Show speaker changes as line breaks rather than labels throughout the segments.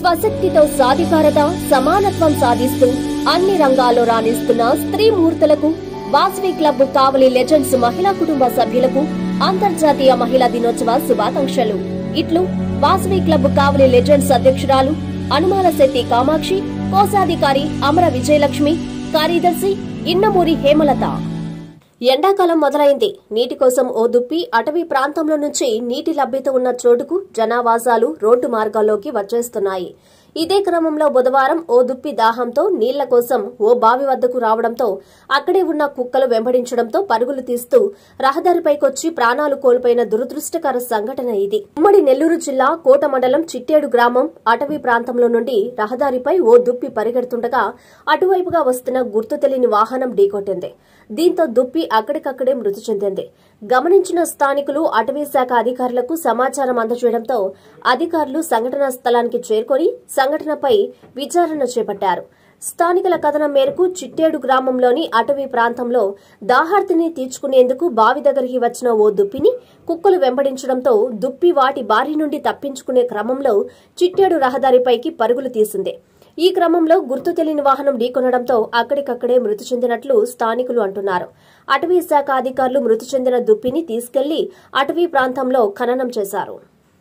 స్వశక్తితో సాధికారత సమానత్వం సాధిస్తూ అన్ని రంగాల్లో రాణిస్తున్న స్త్రీ మూర్తులకు వాసవి క్లబ్ కావలి లెజెండ్స్ మహిళా కుటుంబ సభ్యులకు అంతర్జాతీయ మహిళా దినోత్సవ శుభాకాంక్షలు ఇట్లు వాసవి క్లబ్ కావలి లెజెండ్స్ అధ్యక్షురాలు అనుమాల శెట్టి కామాక్షి కోశాధికారి అమర విజయలక్ష్మి కార్యదర్శి ఇన్నమూరి హేమలత ఎండాకాలం మొదలైంది నీటి కోసం ఓ దుప్పి అటవీ ప్రాంతంలో నుంచి నీటి లభ్యత ఉన్న చోటుకు జనావాసాలు రోడ్డు మార్గాల్లోకి వచ్చేస్తున్నాయి ఇదే క్రమంలో బుధవారం ఓ దుప్పి దాహంతో నీళ్ల కోసం ఓ బావి వద్దకు రావడంతో అక్కడే ఉన్న కుక్కలు వెంబడించడంతో పరుగులు తీస్తూ రహదారిపైకొచ్చి ప్రాణాలు కోల్పోయిన దురదృష్టకర సంఘటన ఇది ఉమ్మడి నెల్లూరు జిల్లా కోట మండలం చిట్టేడు గ్రామం అటవీ ప్రాంతంలో నుండి రహదారిపై ఓ దుప్పి పరిగెడుతుండగా అటువైపుగా వస్తున్న గుర్తు తెలియని వాహనం ఢీకొట్టింది దీంతో దుప్పి అక్కడికక్కడే మృతి చెందింది గమనించిన స్థానికులు అటవీ శాఖ అధికారులకు సమాచారం అందజేయడంతో అధికారులు సంఘటనా స్థలానికి చేరుకొని సంఘటనపై విచారణ చేపట్టారు స్థానికుల కథనం మేరకు చిట్టేడు గ్రామంలోని అటవీ ప్రాంతంలో దాహార్తిని తీర్చుకునేందుకు బావి దగ్గరికి వచ్చిన ఓ దుప్పిని కుక్కలు వెంబడించడంతో దుప్పి వాటి బారి నుండి తప్పించుకునే క్రమంలో చిట్టేడు రహదారిపైకి పరుగులు తీసింది ఈ క్రమంలో గుర్తు తెలియని వాహనం ఢీకొనడంతో అక్కడికక్కడే మృతి చెందినట్లు స్థానికులు అంటున్నారు అటవీ శాఖ అధికారులు మృతి చెందిన దుప్పిని తీసుకెళ్లి అటవీ ప్రాంతంలో ఖననం చేశారు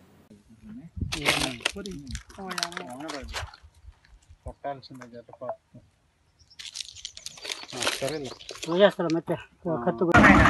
కొట్టాల్సిందే జత సరేలే
చేస్తారా ಮತ್ತೆ ಕತ್ತು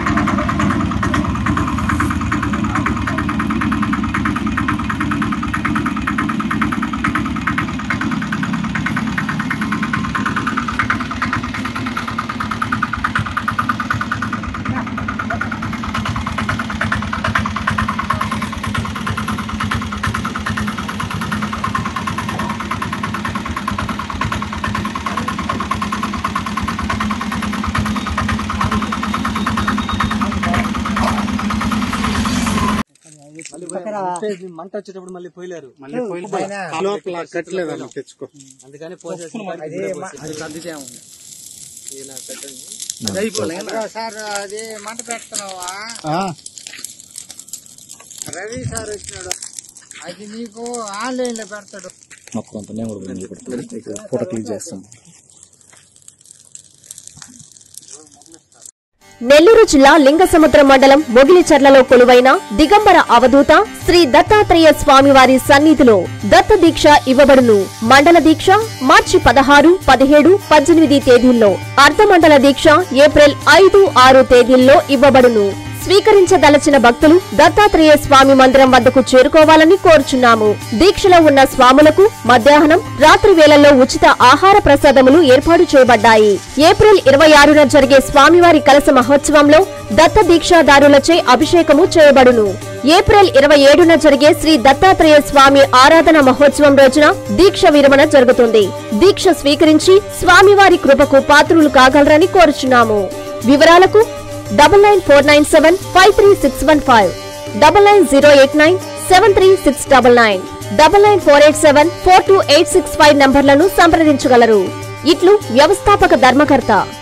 మంట వచ్చేటప్పుడు మళ్ళీ పోయలేరు
మళ్ళీ పోయిన లోపల కట్టలేదన్న తెచ్చుకో
అందుకని పోసేసి
సార్ అది మంట పెడుతున్నావా రవి సార్ వచ్చినాడు అది నీకు ఆన్లైన్ లో పెడతాడు
మొత్తం అంతా నేను కూడా ఫోటో క్లిక్ చేస్తాను
నెల్లూరు జిల్లా లింగసముద్రం మండలం మొగిలిచర్లలో కొలువైన దిగంబర అవధూత శ్రీ దత్తాత్రేయ స్వామివారి సన్నిధిలో దత్త దీక్ష ఇవ్వబడును మండల దీక్ష మార్చి పదహారు పదిహేడు పద్దెనిమిది తేదీల్లో అర్ధమండల దీక్ష ఏప్రిల్ ఐదు ఆరు తేదీల్లో ఇవ్వబడును స్వీకరించదలచిన భక్తులు దత్తాత్రేయ స్వామి మందిరం వద్దకు చేరుకోవాలని కోరుచున్నాము దీక్షలో ఉన్న స్వాములకు మధ్యాహ్నం రాత్రి వేళల్లో ఉచిత ఆహార ప్రసాదములు ఏర్పాటు చేయబడ్డాయి ఏప్రిల్ ఇరవై ఆరున జరిగే స్వామివారి కలస మహోత్సవంలో దత్త దీక్షాదారులచే అభిషేకము చేయబడును ఏప్రిల్ ఇరవై ఏడున జరిగే శ్రీ దత్తాత్రేయ స్వామి ఆరాధన మహోత్సవం రోజున దీక్ష విరమణ జరుగుతుంది దీక్ష స్వీకరించి స్వామివారి కృపకు పాత్రులు కాగలరని కోరుచున్నాము వివరాలకు double nine four nine seven five three six one five double nine zero eight nine seven three six double nine double nine four eight seven four two eight six five నంబర్లను సంప్రదించగలరు ఇట్లు వ్యవస్థాపక ధర్మకర్త